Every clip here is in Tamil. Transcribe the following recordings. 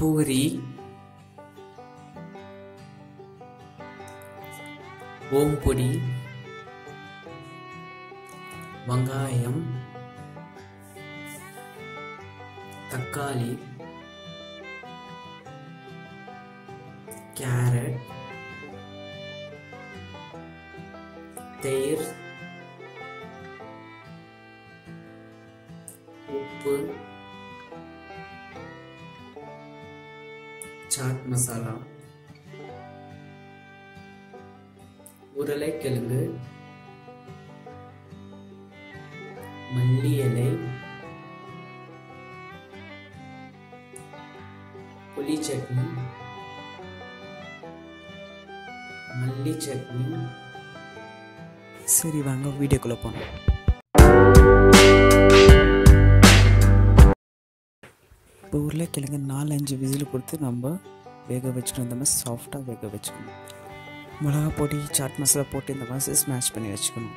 பூரி ஓம்பொடி வெங்காயம் தக்காளி கேரட் தயிர் உப்பு சாட் மசாலா உருளைக்கிழங்கு மல்லி இலை புளி சட்னி மல்லி சட்னி சரி வாங்க வீடியோக்குள்ளே போனோம் இப்போ உருளைக்கிழங்கு நாலு அஞ்சு விசில் கொடுத்து நம்ம வேக வச்சுக்கணும் இந்த மாதிரி சாஃப்டாக வேக வச்சுக்கணும் மிளகா பொடி சாட் மசாலா போட்டு இந்த மாதிரி ஸ்மாஷ் பண்ணி வச்சுக்கணும்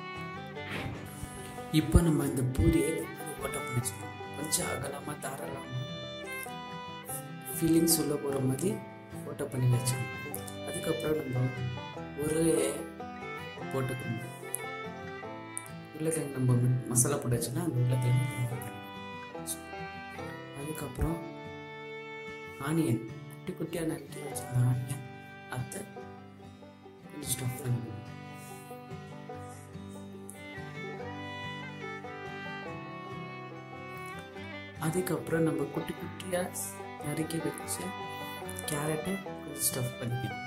இப்போ நம்ம இந்த பூரியை ஓட்ட பண்ணிச்சுக்கணும் கொஞ்சம் அகலமாக தாராளமாக ஃபீலிங்ஸ் உள்ள போகிற மாதிரி ஓட்ட பண்ணி வச்சுக்கணும் அதுக்கப்புறம் நம்ம உருளையை போட்டுக்கணும் உருளைக்கிழங்கு நம்ம மசாலா போட்டு வச்சோன்னா அந்த உருளைக்கிழங்கு அதுக்கப்புறம் ஆனியன் குட்டி குட்டியாக நறுக்கி வச்சிருந்த ஆனியன் அதை கொஞ்சம் ஸ்டஃப் பண்ணிக்கணும் அதுக்கப்புறம் நம்ம குட்டி குட்டியாக நறுக்கி வச்சு கேரட்டை கொஞ்சம் ஸ்டஃப் பண்ணிக்கணும்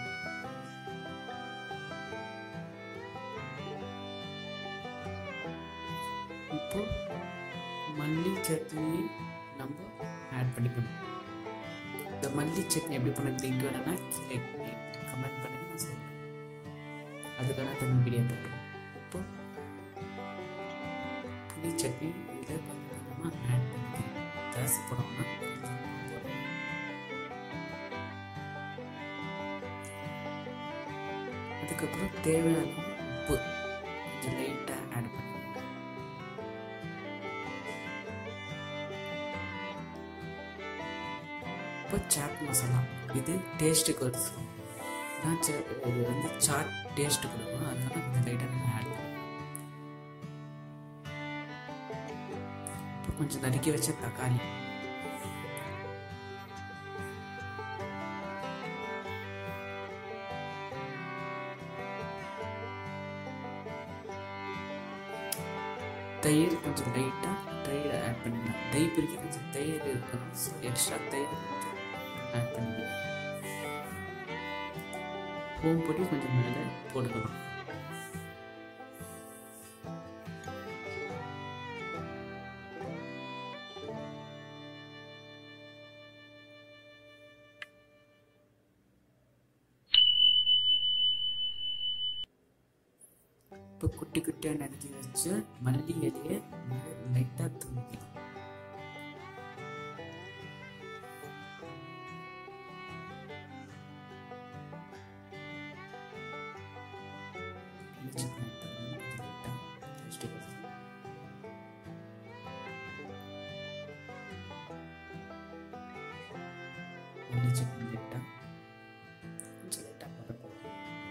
இப்போ மல்லி சட்னி நம்ம ஆட் பண்ணிக்கணும் இந்த மல்லி சட்னி எப்படி பண்ணது லிங்க் வேணும்னா கீழே கமெண்ட் பண்ணுங்க நான் சொல்றேன் அதுக்கான தனி வீடியோ போடுறோம் இப்போ புளி சட்னி இதில் கொஞ்சம் கொஞ்சமாக ஆட் பண்ணிக்கணும் ஜாஸ்தி போடணும்னா கொஞ்சம் போடணும் அதுக்கப்புறம் தேவையான உப்பு கொஞ்சம் லைட்டாக ஆட் பண்ணிக்கணும் இப்போ சாட் மசாலா இது டேஸ்ட்டுக்கு வருது நான் ச- இது வந்து சாட் டேஸ்ட் கொடுக்கும் அதனால கொஞ்சம் லைட்டாக நம்ம ஆட் பண்ணணும் இப்போ கொஞ்சம் நறுக்கி வச்ச தக்காளி தயிர் கொஞ்சம் லைட்டாக தயிர் ஆட் பண்ணிக்கலாம் தயிர் பிரிக்க கொஞ்சம் தயிர் இருக்கணும் ஸோ எக்ஸ்ட்ரா தயிர் கொஞ்சம் ஆட் பண்ணிக்கலாம் பூம்பொடி கொஞ்சம் மேலே போட்டுக்கலாம் இப்போ குட்டி குட்டியாக நறுக்கி வச்சு மல்லி இலையை மேலே லைட்டாக தூவிக்கலாம் இஞ்சி பூண்டு கொஞ்சம் லைட்டா taste க்கு. மல்லி சட்னி லைட்டாக கொஞ்சம் லைட்டாக போட போதும்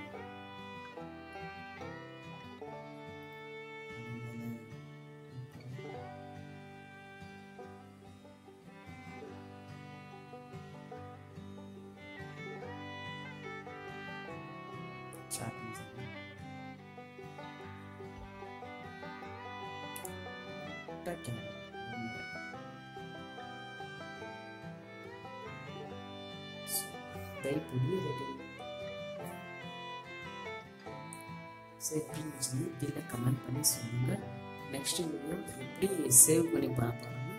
சாட் மசாலா டக்கிங் தயிர் பொடி ரெடி ஸோ எப்படி இருந்துச்சுன்னு கீழே கமெண்ட் பண்ணி சொல்லுங்கள் நெக்ஸ்ட் வீடியோ எப்படி சேவ் பண்ணி பார்ப்பாங்க